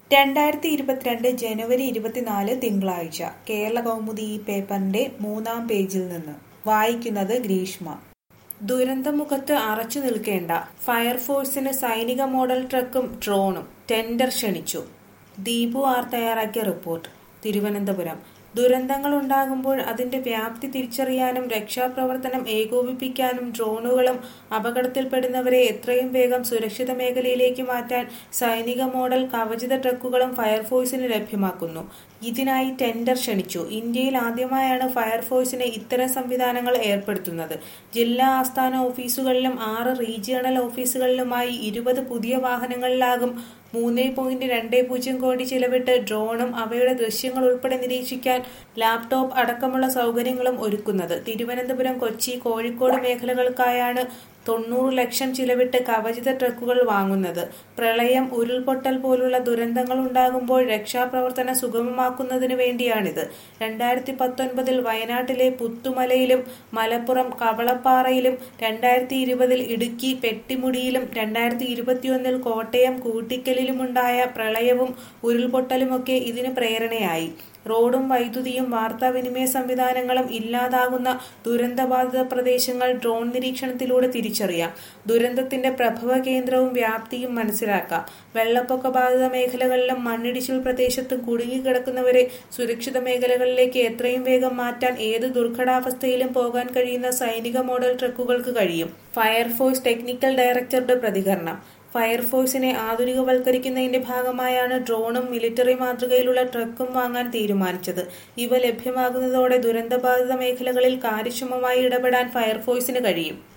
രണ്ടായിരത്തി ഇരുപത്തിരണ്ട് ജനുവരി ഇരുപത്തിനാല് തിങ്കളാഴ്ച കേരള കൗമുദി ഈ പേപ്പറിന്റെ മൂന്നാം പേജിൽ നിന്ന് വായിക്കുന്നത് ഗ്രീഷ്മ ദുരന്തമുഖത്ത് അറച്ചു നിൽക്കേണ്ട ഫയർഫോഴ്സിന് സൈനിക മോഡൽ ട്രക്കും ഡ്രോണും ടെൻഡർ ക്ഷണിച്ചു ദീപു ആർ തയ്യാറാക്കിയ റിപ്പോർട്ട് തിരുവനന്തപുരം ദുരന്തങ്ങൾ ഉണ്ടാകുമ്പോൾ അതിന്റെ വ്യാപ്തി തിരിച്ചറിയാനും രക്ഷാപ്രവർത്തനം ഏകോപിപ്പിക്കാനും ഡ്രോണുകളും അപകടത്തിൽപ്പെടുന്നവരെ എത്രയും വേഗം സുരക്ഷിത മേഖലയിലേക്ക് മാറ്റാൻ സൈനിക മോഡൽ കവചിത ട്രക്കുകളും ഫയർഫോഴ്സിന് ലഭ്യമാക്കുന്നു ഇതിനായി ടെൻഡർ ക്ഷണിച്ചു ഇന്ത്യയിൽ ആദ്യമായാണ് ഫയർഫോഴ്സിന് ഇത്തരം സംവിധാനങ്ങൾ ഏർപ്പെടുത്തുന്നത് ജില്ലാ ആസ്ഥാന ഓഫീസുകളിലും ആറ് റീജിയണൽ ഓഫീസുകളിലുമായി ഇരുപത് പുതിയ വാഹനങ്ങളിലാകും മൂന്ന് പോയിന്റ് രണ്ട് പൂജ്യം കോടി ചിലവിട്ട് ഡ്രോണും അവയുടെ ദൃശ്യങ്ങൾ ഉൾപ്പെടെ നിരീക്ഷിക്കാൻ ലാപ്ടോപ്പ് അടക്കമുള്ള സൗകര്യങ്ങളും ഒരുക്കുന്നത് തിരുവനന്തപുരം കൊച്ചി കോഴിക്കോട് മേഖലകൾക്കായാണ് തൊണ്ണൂറ് ലക്ഷം ചിലവിട്ട് കവചിത ട്രക്കുകൾ വാങ്ങുന്നത് പ്രളയം ഉരുൾപൊട്ടൽ പോലുള്ള ദുരന്തങ്ങൾ ഉണ്ടാകുമ്പോൾ രക്ഷാപ്രവർത്തനം സുഗമമാക്കുന്നതിന് വേണ്ടിയാണിത് രണ്ടായിരത്തി പത്തൊൻപതിൽ വയനാട്ടിലെ പുത്തുമലയിലും മലപ്പുറം കവളപ്പാറയിലും രണ്ടായിരത്തി ഇരുപതിൽ ഇടുക്കി പെട്ടിമുടിയിലും രണ്ടായിരത്തി ഇരുപത്തിയൊന്നിൽ കോട്ടയം കൂട്ടിക്കലിലുമുണ്ടായ പ്രളയവും ഉരുൾപൊട്ടലുമൊക്കെ ഇതിന് പ്രേരണയായി റോഡും വൈദ്യുതിയും വാർത്താവിനിമയ സംവിധാനങ്ങളും ഇല്ലാതാകുന്ന ദുരന്തബാധിത പ്രദേശങ്ങൾ ഡ്രോൺ നിരീക്ഷണത്തിലൂടെ തിരിച്ചറിയാം ദുരന്തത്തിന്റെ പ്രഭവ കേന്ദ്രവും വ്യാപ്തിയും മനസ്സിലാക്കാം വെള്ളപ്പൊക്ക ബാധിത മേഖലകളിലും മണ്ണിടിച്ചിൽ പ്രദേശത്തും കുടുങ്ങിക്കിടക്കുന്നവരെ സുരക്ഷിത മേഖലകളിലേക്ക് എത്രയും വേഗം മാറ്റാൻ ഏത് ദുർഘടാവസ്ഥയിലും പോകാൻ കഴിയുന്ന സൈനിക മോഡൽ ട്രക്കുകൾക്ക് കഴിയും ഫയർഫോഴ്സ് ടെക്നിക്കൽ ഡയറക്ടറുടെ പ്രതികരണം ഫയർഫോഴ്സിനെ ആധുനികവൽക്കരിക്കുന്നതിന്റെ ഭാഗമായാണ് ഡ്രോണും മിലിറ്ററി മാതൃകയിലുള്ള ട്രക്കും വാങ്ങാൻ തീരുമാനിച്ചത് ഇവ ലഭ്യമാകുന്നതോടെ ദുരന്തബാധിത മേഖലകളിൽ കാര്യക്ഷമമായി ഇടപെടാൻ ഫയർഫോഴ്സിന് കഴിയും